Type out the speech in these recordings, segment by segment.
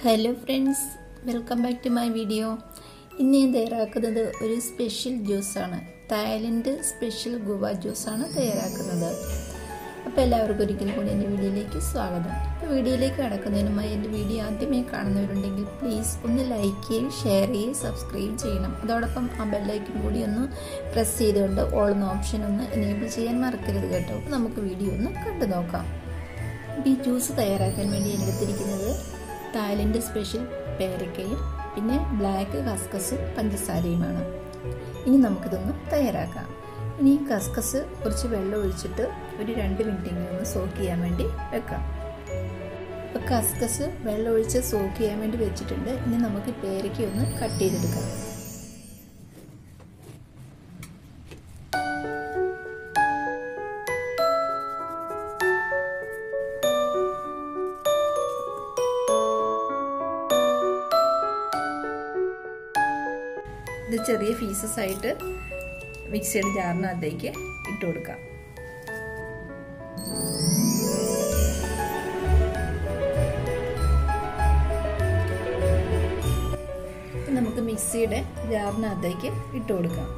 hello friends welcome back to my video ഇന്ന് ഞാൻ തയ്യാറാക്കുന്നത് ഒരു സ്പെഷ്യൽ ജ്യൂസാണ് തായ്ലൻഡ് സ്പെഷ്യൽ ഗുവ ജ്യൂസാണ് തയ്യാറാക്കുന്നത് അപ്പോൾ എല്ലാവർക്കും ഒരിക്കലും കൂടി എൻ്റെ വീഡിയോയിലേക്ക് സ്വാഗതം അപ്പോൾ വീഡിയോയിലേക്ക് കടക്കുന്നതിനുമായി എൻ്റെ വീഡിയോ ആദ്യമായി കാണുന്നവരുണ്ടെങ്കിൽ പ്ലീസ് ഒന്ന് ലൈക്ക് ചെയ്യുകയും ഷെയർ ചെയ്യുകയും സബ്സ്ക്രൈബ് ചെയ്യണം അതോടൊപ്പം ആ ബെല്ലൈക്കൻ കൂടി ഒന്ന് പ്രസ് ചെയ്തുകൊണ്ട് ഓൾ എന്ന ഓപ്ഷൻ ഒന്ന് എനേബിൾ ചെയ്യാൻ മറക്കരുത് കേട്ടോ അപ്പോൾ നമുക്ക് വീഡിയോ ഒന്ന് കണ്ടു നോക്കാം ഈ ജ്യൂസ് തയ്യാറാക്കാൻ വേണ്ടി ഞാൻ എടുത്തിരിക്കുന്നത് തായ്ലൻഡ് സ്പെഷ്യൽ പേരക്കയും പിന്നെ ബ്ലാക്ക് കസ്കസും പഞ്ചസാരയുമാണ് ഇനി നമുക്കിതൊന്ന് തയ്യാറാക്കാം ഇനി ഈ കസ്കസ് കുറച്ച് വെള്ളം ഒഴിച്ചിട്ട് ഒരു രണ്ട് മിനിറ്റെങ്കിലും ഒന്ന് സോക്ക് ചെയ്യാൻ വേണ്ടി വെക്കാം അപ്പോൾ കസ്കസ് വെള്ളം ഒഴിച്ച് സോക്ക് ചെയ്യാൻ വേണ്ടി വെച്ചിട്ടുണ്ട് ഇനി നമുക്ക് പേരയ്ക്ക ഒന്ന് കട്ട് ചെയ്തെടുക്കാം ഇത് ചെറിയ പീസസ് ആയിട്ട് മിക്സിയുടെ ജാറിനകത്തേക്ക് ഇട്ട് കൊടുക്കാം നമുക്ക് മിക്സിയുടെ ജാറിനകത്തേക്ക് ഇട്ട് കൊടുക്കാം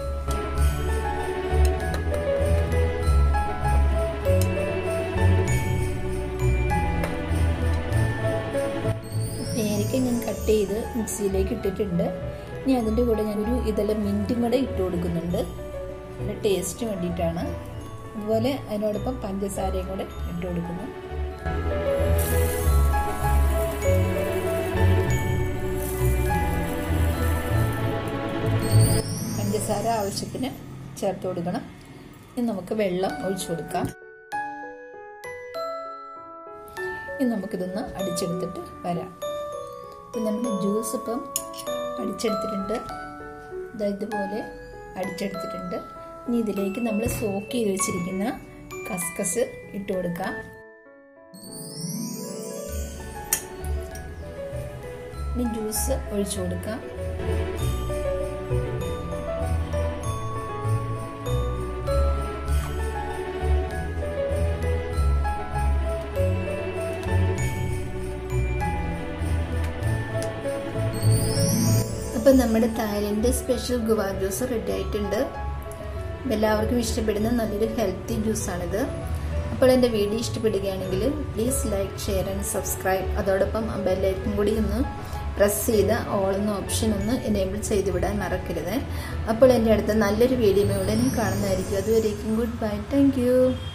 പേരയ്ക്ക ഞാൻ കട്ട് ചെയ്ത് മിക്സിയിലേക്ക് ഇട്ടിട്ടുണ്ട് ഇനി അതിൻ്റെ കൂടെ ഞാനൊരു ഇതെല്ലാം മിൻറ്റും കൂടെ ഇട്ട് കൊടുക്കുന്നുണ്ട് അതിൻ്റെ ടേസ്റ്റ് വേണ്ടിയിട്ടാണ് അതുപോലെ അതിനോടൊപ്പം പഞ്ചസാരയും കൂടെ ഇട്ട് കൊടുക്കുന്നു പഞ്ചസാര ആവശ്യത്തിന് ചേർത്ത് കൊടുക്കണം ഇനി നമുക്ക് വെള്ളം ഒഴിച്ചു കൊടുക്കാം ഇനി നമുക്കിതൊന്ന് അടിച്ചെടുത്തിട്ട് വരാം ഇപ്പം നമ്മുടെ ജ്യൂസ് ഇപ്പം അടിച്ചെടുത്തിട്ടുണ്ട് ഇതുപോലെ അടിച്ചെടുത്തിട്ടുണ്ട് ഇനി ഇതിലേക്ക് നമ്മൾ സോക്ക് ചെയ്ത് വെച്ചിരിക്കുന്ന കസ്കസ് ഇട്ട് കൊടുക്കാം ഇനി ജ്യൂസ് ഒഴിച്ചു കൊടുക്കാം അപ്പം നമ്മുടെ Thailand special guava juice ready ആയിട്ടുണ്ട് എല്ലാവർക്കും ഇഷ്ടപ്പെടുന്ന നല്ലൊരു ഹെൽത്തി ജ്യൂസാണിത് അപ്പോൾ എൻ്റെ വീഡിയോ ഇഷ്ടപ്പെടുകയാണെങ്കിൽ please like share and subscribe അതോടൊപ്പം ബെല്ലൈക്കും കൂടി ഒന്ന് പ്രസ് ചെയ്ത് ഓൾ എന്ന ഓപ്ഷൻ ഒന്ന് എനേബിൾ ചെയ്ത് വിടാൻ മറക്കരുത് അപ്പോൾ എൻ്റെ അടുത്ത നല്ലൊരു വീഡിയോ ഉടനെ കാണുന്നതായിരിക്കും അതുവരേക്കും ഗുഡ് ബൈ താങ്ക്